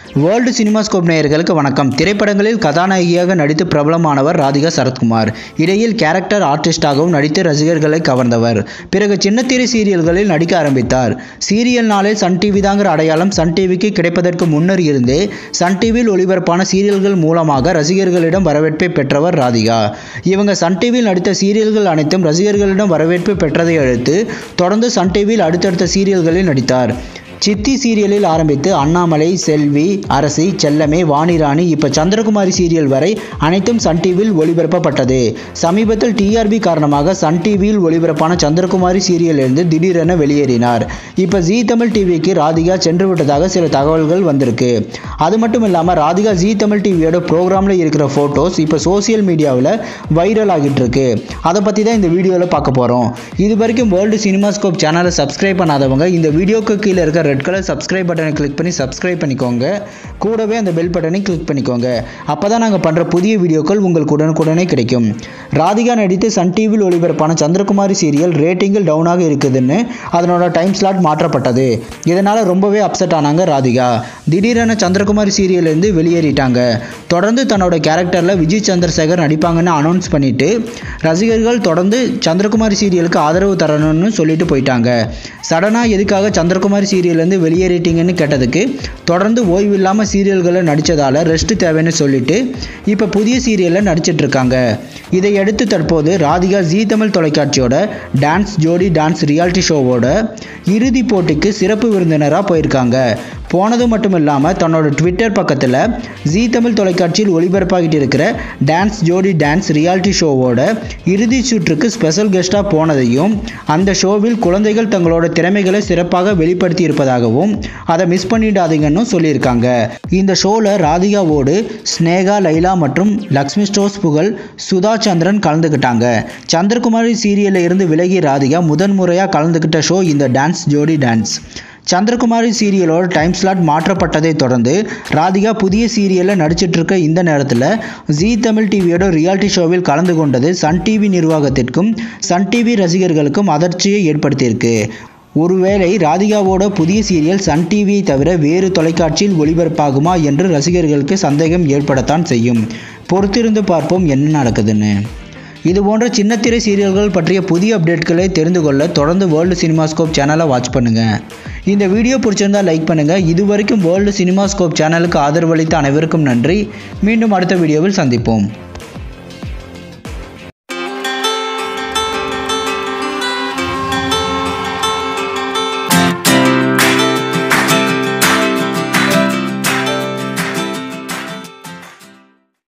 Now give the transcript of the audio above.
world cinemascope நேயர்களுக்கு வணக்கம் திரைப்படங்களில் கதாநாயகியாக நடித்து பிரபலமானவர் ராதிகா சரத்குமார் இடையில் கேரக்டர் ஆர்டிஸ்டாகவும் நடித்து ரசிகர்களை கவர்ந்தவர் பிறகு சின்னத்திரை சீரியல்களில் நடிக்க ஆரம்பித்தார் சீரியல் நாளில் சன் டிவி தாங்கிற அடையாளம் சன் டிவிக்கு கிடைப்பதற்கு முன்னர் இருந்தே சன் டிவியில் ஒளிபரப்பான சீரியல்கள் மூலமாக ரசிகர்களிடம் வரவேற்பை பெற்றவர் ராதிகா இவங்க சன் டிவியில் நடித்த சீரியல்கள் அனைத்தும் ரசிகர்களிடம் வரவேற்பு பெற்றதை அடுத்து தொடர்ந்து சன் டிவியில் அடுத்தடுத்த சீரியல்களில் நடித்தார் சித்தி சீரியலில் ஆரம்பித்து அண்ணாமலை செல்வி அரசி செல்லமே வாணிராணி இப்போ சந்திரகுமாரி சீரியல் வரை அனைத்தும் சன் டிவியில் ஒளிபரப்பப்பட்டது சமீபத்தில் டிஆர்பி காரணமாக சன் டிவியில் ஒளிபரப்பான சந்திரகுமாரி சீரியலிருந்து திடீரென வெளியேறினார் இப்போ ஜி தமிழ் டிவிக்கு ராதிகா சென்று விட்டதாக சில தகவல்கள் வந்திருக்கு அது மட்டும் இல்லாமல் ராதிகா ஜி தமிழ் டிவியோட ப்ரோக்ராமில் இருக்கிற ஃபோட்டோஸ் இப்போ சோசியல் மீடியாவில் வைரல் ஆகிட்டு இருக்கு அதை பற்றி தான் இந்த வீடியோவில் பார்க்க போகிறோம் இது வரைக்கும் வேர்ல்டு சினிமாஸ்கோப் சேனலை சப்ஸ்கிரைப் பண்ணாதவங்க இந்த வீடியோக்கு கீழே இருக்க ரெட் கலர் சப்ஸ்கிரைப் பட்டனை கிளிக் பண்ணி சப்ஸ்கிரைப் பண்ணிக்கோங்க கூடவே அந்த பெல் பட்டனை கிளிக் பண்ணிக்கோங்க அப்போ தான் நாங்கள் பண்ணுற புதிய வீடியோக்கள் உங்களுக்கு உடனுக்குடனே கிடைக்கும் ராதிகா நடித்து சன் டிவியில் ஒளிபரப்பான சந்திரகுமாரி சீரியல் ரேட்டிங்கில் டவுனாக இருக்குதுன்னு அதனோட டைம் ஸ்லாட் மாற்றப்பட்டது இதனால் ரொம்பவே அப்செட் ஆனாங்க ராதிகா திடீரென சந்திரகுமாரி சீரியல்லேருந்து வெளியேறிட்டாங்க தொடர்ந்து தன்னோட கேரக்டரில் விஜய் சந்திரசேகர் நடிப்பாங்கன்னு அனௌன்ஸ் பண்ணிட்டு ரசிகர்கள் தொடர்ந்து சந்திரகுமாரி சீரியலுக்கு ஆதரவு தரணும்னு சொல்லிட்டு போயிட்டாங்க சடனாக எதுக்காக சந்திரகுமாரி சீரியல்லேருந்து வெளியேறிட்டீங்கன்னு கேட்டதுக்கு தொடர்ந்து ஓய்வு இல்லாமல் சீரியல்களை நடித்ததால் ரெஸ்ட் தேவைன்னு சொல்லிட்டு இப்போ புதிய சீரியலில் நடிச்சிட்டு இருக்காங்க இதை அடுத்து தற்போது ராதிகா ஜீ தமிழ் தொலைக்காட்சியோட டான்ஸ் ஜோடி டான்ஸ் ரியாலிட்டி ஷோவோட இறுதி போட்டிக்கு சிறப்பு விருந்தினராக போயிருக்காங்க போனது மட்டும் இல்லாமல் தன்னோட ட்விட்டர் பக்கத்தில் ஜீ தமிழ் தொலைக்காட்சியில் ஒளிபரப்பாகிட்டு இருக்கிற டான்ஸ் ஜோடி டான்ஸ் ரியாலிட்டி ஷோவோட இறுதி சுற்றுக்கு ஸ்பெஷல் கெஸ்ட்டாக போனதையும் அந்த ஷோவில் குழந்தைகள் தங்களோட திறமைகளை சிறப்பாக வெளிப்படுத்தி இருப்பதாகவும் அதை மிஸ் பண்ணிடாதீங்கன்னு சொல்லியிருக்காங்க இந்த ஷோவில் ராதிகாவோடு ஸ்னேகா லைலா மற்றும் லக்ஷ்மி ஸ்டோஸ் புகழ் சுதா சந்திரன் கலந்துக்கிட்டாங்க சந்திரகுமாரி சீரியலில் இருந்து விலகி ராதிகா முதன் முறையாக கலந்துக்கிட்ட ஷோ இந்த டான்ஸ் ஜோடி டான்ஸ் சந்திரகுமாரி சீரியலோட டைம் ஸ்லாட் மாற்றப்பட்டதை தொடர்ந்து ராதிகா புதிய சீரியலில் நடிச்சிட்டு இருக்க இந்த நேரத்தில் ஜீ தமிழ் டிவியோட ரியாலிட்டி ஷோவில் கலந்து கொண்டது சன் டிவி நிர்வாகத்திற்கும் சன் டிவி ரசிகர்களுக்கும் அதிர்ச்சியை ஏற்படுத்தியிருக்கு ஒருவேளை ராதிகாவோட புதிய சீரியல் சன் டிவியை தவிர வேறு தொலைக்காட்சியில் ஒளிபரப்பாகுமா என்று ரசிகர்களுக்கு சந்தேகம் ஏற்படத்தான் செய்யும் பொறுத்திருந்து பார்ப்போம் என்ன நடக்குதுன்னு இது போன்ற சின்னத்திரை சீரியல்கள் பற்றிய புதிய அப்டேட்களை தெரிந்து கொள்ள தொடர்ந்து வேர்ல்டு சினிமாஸ்கோப் சேனலை வாட்ச் பண்ணுங்கள் இந்த வீடியோ பிடிச்சிருந்தா லைக் பண்ணுங்கள் இது வரைக்கும் வேர்ல்டு சினிமாஸ்கோப் சேனலுக்கு ஆதரவளித்த அனைவருக்கும் நன்றி மீண்டும் அடுத்த வீடியோவில் சந்திப்போம்